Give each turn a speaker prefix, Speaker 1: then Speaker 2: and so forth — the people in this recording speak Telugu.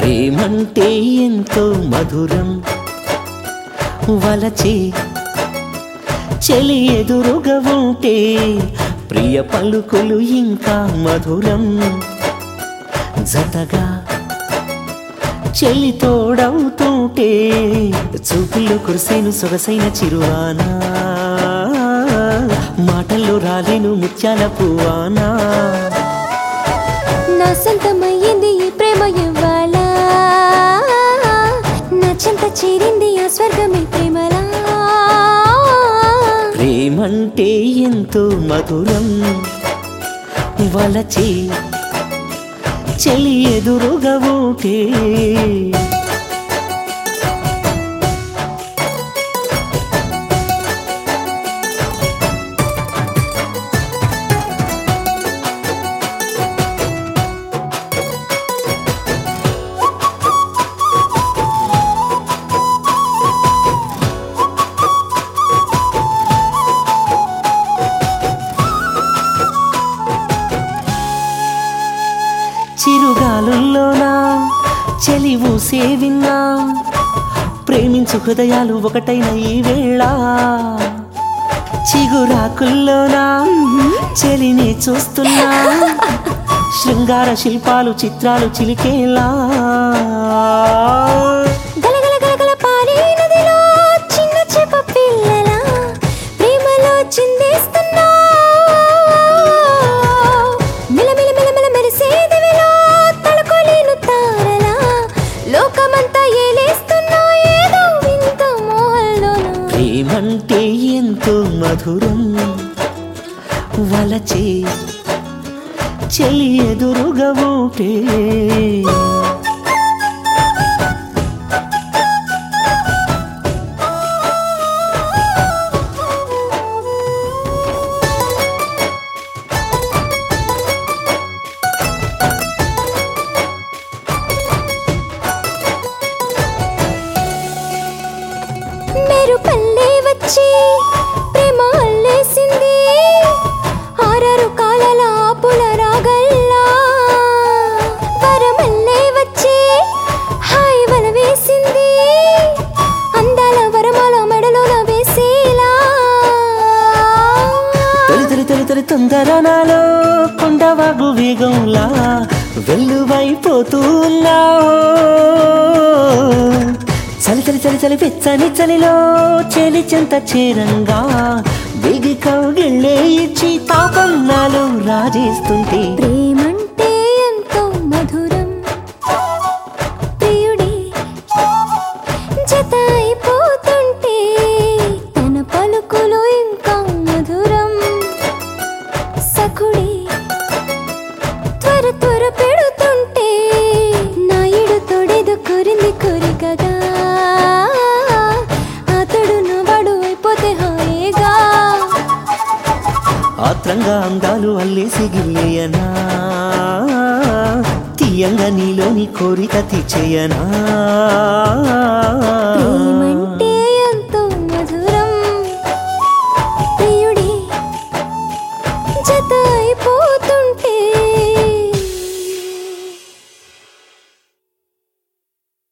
Speaker 1: ప్రేమంటే ఎంతో మధురం వలచి చెలి ఎదురుగా ఉంటే ప్రియ పలుకులు ఇంకా మధురం జతగా చెల్లి తోడవుతుంటే చూపుల్లో కురిసేను సొగసైన చిరువానా మాటల్లో రాలేను ముత్యాల పువ్వానా
Speaker 2: నా సొంతమయ్యింది ఈ ప్రేమ ఇవ్వాల నా చెంత చేరింది ఆ స్వర్గమే ప్రేమలా
Speaker 1: ప్రేమంటే ఎంతో మధురం వలచి చెలి ఎదురుగా ఉంటే చిరుగాలుల్లోనా చెలి ఊసే విన్నా ప్రేమించు హృదయాలు ఒకటైన ఈ వేళ చిగురాకుల్లోనా చెలిని చూస్తున్నా శృంగార శిల్పాలు చిత్రాలు చిలికేలా
Speaker 2: గలగల గలగల పారే నదిలో చిన్న చేప పిల్లలా ప్రేమలో చిందేస్తున్నా మిలమిల మిలమిల మెరిసే దివిలో తడుకోలేను తారలా లోకమంతా ఏలేస్తున్నా ఏదో వింత మోహంలోనా
Speaker 1: ప్రేమంటే ఎంతో మధురం వలచి చెలి ఎదురుగా ఉంటే
Speaker 2: మెరు పల్లె వచ్చి ప్రేమ అల్లేసింది ఆరారు కాలల ఆపుల రాగల్లా వరమల్లే వచ్చి హాయి వల వేసింది అందాల వరమాల మెడలోన వేసేలా
Speaker 1: తొలి తొలి తొలి తొలి తొందర నాలో కొండవాగు వేగంలా వెల్లువైపోతూ ఉన్నావు చలి చలి చలి చలి పెచ్చని చలిలో చెలి చెంత చేరంగా బిగి కౌగిళ్ళే ఇచ్చి తాపం నాలో రాజేస్తుంటే
Speaker 2: ప్రేమంటే ఎంతో మధురం ప్రియుడే జత అయిపోతుంటే తన పలుకులు ఇంకా మధురం సఖుడే త్వర త్వర పెడుతుంటే నాయుడు తొడేదు కోరింది కోరికగా అతడు నవ్వాడు అయిపోతే హాయిగా
Speaker 1: ఆత్రంగా అందాలు అల్లేసి గిల్లేయనా తీయంగా నీలోని కోరిక తీర్చేయనా